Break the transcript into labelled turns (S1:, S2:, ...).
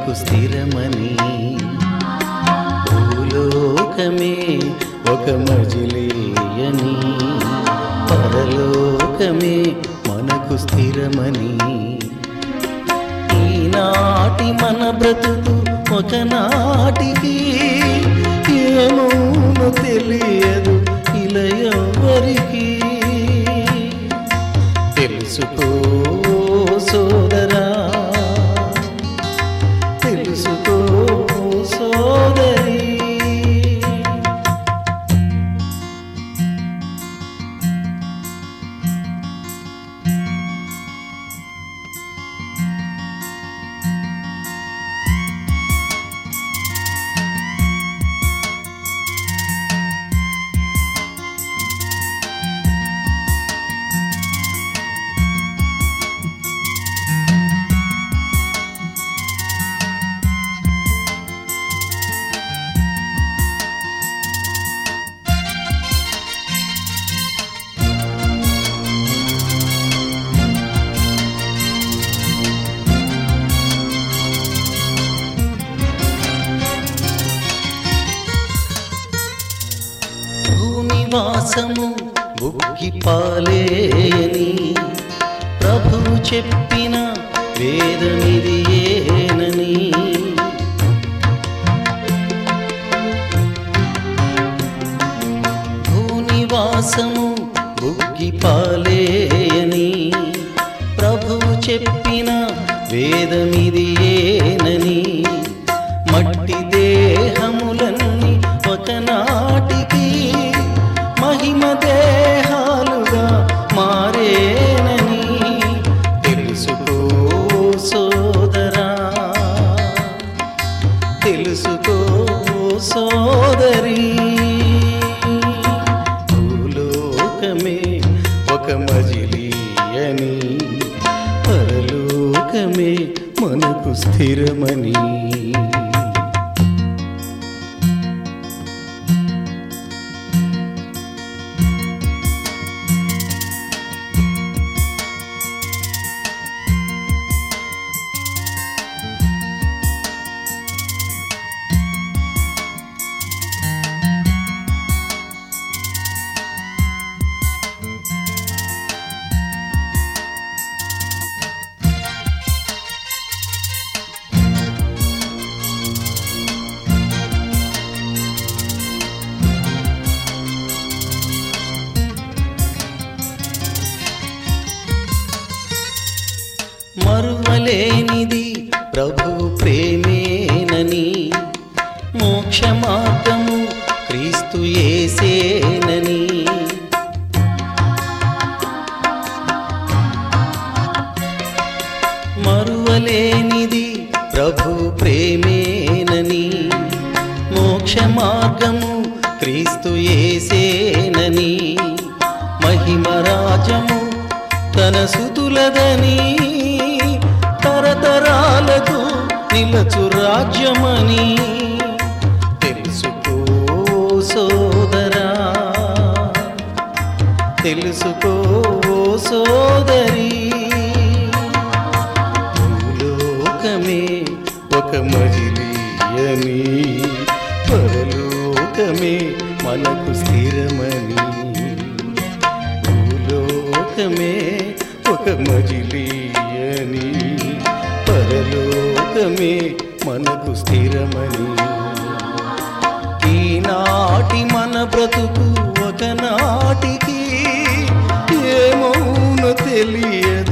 S1: మనకు స్థిరమని భూలోకమే ఒక మజిలీయని పరలోకమే మనకు స్థిరమని ఈనాటి మన బ్రతుకు ఒకనాటికి ఏమౌనో తెలియదు ఇలా ఎవరికి తెలుసుకో సోదరా తెలుసుకో సోదరి భూనివాసము బుక్కి పాలేని ప్రభువు చెప్పిన వేదమిది ఏనని భూనివాసము బుగ్గి పాలేయని ప్రభువు చెప్పిన వేదమిది ఏనని మట్టి దేహములన్నీ ఒకనాటికి మహిమ దేహాలుగా మారేనని తెలుసుకో సోదరా తెలుసుకో సోదరి భూలోకమే ఒక మజిలీ అని పరలోకమే మనకు స్థిరమని మరువలేనిది ప్రభు ప్రేమేనని మోక్ష మార్గము క్రీస్తు యేసేనని మరువలేనిది ప్రభు ప్రేమేనని మోక్ష మార్గము క్రీస్తు యేసేనని మహిమ రాజము తన సుతులదని తరతరాలకు నిలచు రాజ్యమని తెలుసుకో సోదరా తెలుసుకో సోదరి భూలోకమే ఒక మజిలీ అని పరలోకమే మనకు స్థిరమని భూలోకమే ఒక మజిలీ అని పరలోకమే మనకు స్థిరమని ఈనాటి మన బ్రతుకు ఒకనాటికి ఏమౌనో తెలియదు